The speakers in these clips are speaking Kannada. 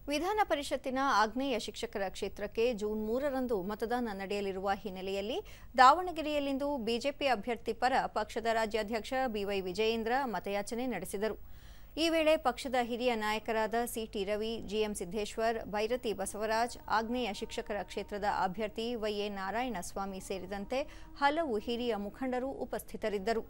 ವಿಧಾನ ಪರಿಷತ್ತಿನ ಆಗ್ನೇಯ ಶಿಕ್ಷಕರ ಕ್ಷೇತ್ರಕ್ಕೆ ಜೂನ್ ಮೂರರಂದು ಮತದಾನ ನಡೆಯಲಿರುವ ಹಿನ್ನೆಲೆಯಲ್ಲಿ ದಾವಣಗೆರೆಯಲ್ಲಿಂದು ಬಿಜೆಪಿ ಅಭ್ಯರ್ಥಿ ಪರ ಪಕ್ಷದ ರಾಜ್ಯಾಧ್ಯಕ್ಷ ಬಿವೈ ವಿಜಯೇಂದ್ರ ಮತಯಾಚನೆ ನಡೆಸಿದರು ಈ ವೇಳೆ ಪಕ್ಷದ ಹಿರಿಯ ನಾಯಕರಾದ ಸಿಟಿ ರವಿ ಜಿಎಂ ಸಿದ್ದೇಶ್ವರ್ ಭೈರತಿ ಬಸವರಾಜ್ ಆಗ್ನೇಯ ಶಿಕ್ಷಕರ ಕ್ಷೇತ್ರದ ಅಭ್ಯರ್ಥಿ ವೈಎ ನಾರಾಯಣಸ್ವಾಮಿ ಸೇರಿದಂತೆ ಹಲವು ಹಿರಿಯ ಮುಖಂಡರು ಉಪಸ್ಥಿತರಿದ್ದರು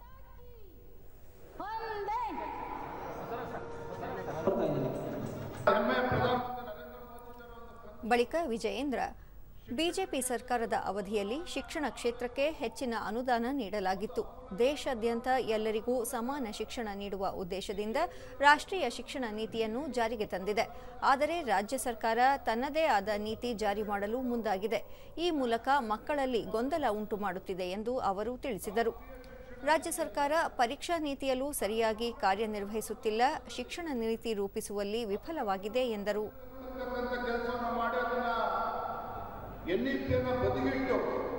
ಬಳಿಕ ವಿಜಯೇಂದ್ರ ಬಿಜೆಪಿ ಸರ್ಕಾರದ ಅವಧಿಯಲ್ಲಿ ಶಿಕ್ಷಣ ಕ್ಷೇತ್ರಕ್ಕೆ ಹೆಚ್ಚಿನ ಅನುದಾನ ನೀಡಲಾಗಿತ್ತು ದೇಶಾದ್ಯಂತ ಎಲ್ಲರಿಗೂ ಸಮಾನ ಶಿಕ್ಷಣ ನೀಡುವ ಉದ್ದೇಶದಿಂದ ರಾಷ್ಟ್ರೀಯ ಶಿಕ್ಷಣ ನೀತಿಯನ್ನು ಜಾರಿಗೆ ತಂದಿದೆ ಆದರೆ ರಾಜ್ಯ ಸರ್ಕಾರ ತನ್ನದೇ ಆದ ನೀತಿ ಜಾರಿ ಮಾಡಲು ಮುಂದಾಗಿದೆ ಈ ಮೂಲಕ ಮಕ್ಕಳಲ್ಲಿ ಗೊಂದಲ ಉಂಟು ಮಾಡುತ್ತಿದೆ ಎಂದು ಅವರು ತಿಳಿಸಿದರು ರಾಜ್ಯ ಸರ್ಕಾರ ಪರೀಕ್ಷಾ ನೀತಿಯಲ್ಲೂ ಸರಿಯಾಗಿ ಕಾರ್ಯನಿರ್ವಹಿಸುತ್ತಿಲ್ಲ ಶಿಕ್ಷಣ ನೀತಿ ರೂಪಿಸುವಲ್ಲಿ ವಿಫಲವಾಗಿದೆ ಎಂದರು ಕೆಲಸವನ್ನು ಮಾಡಿ ಅದನ್ನ ಎನ್ ಇ ಪಿಯನ್ನು ಬದಿಗಿಟ್ಟು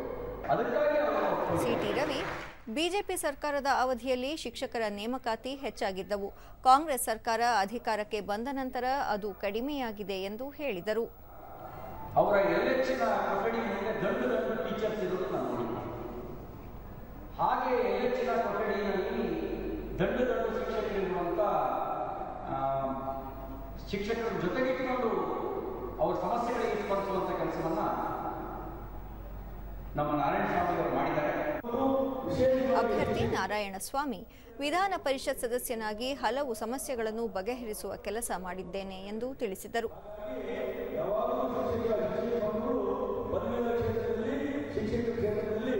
ಸಿಟಿ ರವಿ ಬಿಜೆಪಿ ಸರ್ಕಾರದ ಅವಧಿಯಲ್ಲಿ ಶಿಕ್ಷಕರ ನೇಮಕಾತಿ ಹೆಚ್ಚಾಗಿದ್ದವು ಕಾಂಗ್ರೆಸ್ ಸರ್ಕಾರ ಅಧಿಕಾರಕ್ಕೆ ಬಂದ ನಂತರ ಅದು ಕಡಿಮೆಯಾಗಿದೆ ಎಂದು ಹೇಳಿದರು ಅವರ ಎಲೆಕ್ಷನ್ ಕೊಠಡಿ ಮೇಲೆ ದಂಡು ದಂಡು ಟೀಚರ್ಸ್ ಇರೋದು ನಾನು ನೋಡಿದ್ದೆ ಹಾಗೆ ಎಲೆಕ್ಷನ್ ಕೊಠಡಿಯಲ್ಲಿ ದಂಡು ದಂಡು ಶಿಕ್ಷಕರಿರುವಂಥ ಆ, ಶಿಕ್ಷಕರ ಜೊತೆಗಿಟ್ಕೊಂಡು ಅವ್ರ ಸಮಸ್ಯೆಗಳಿಗೆ ಸ್ಪಂದಿಸುವಂಥ ಕೆಲಸವನ್ನು ನಮ್ಮ ನಾರಾಯಣ ಸ್ವಾಮಿ ಅವರು ಮಾಡಿದ್ದಾರೆ ಅಭ್ಯರ್ಥಿ ನಾರಾಯಣಸ್ವಾಮಿ ವಿಧಾನ ಪರಿಷತ್ ಸದಸ್ಯನಾಗಿ ಹಲವು ಸಮಸ್ಯೆಗಳನ್ನು ಬಗೆಹರಿಸುವ ಕೆಲಸ ಮಾಡಿದ್ದೇನೆ ಎಂದು ತಿಳಿಸಿದರು ಪದವೀಧರ ಕ್ಷೇತ್ರದಲ್ಲಿ ಶಿಕ್ಷಕ ಕ್ಷೇತ್ರದಲ್ಲಿ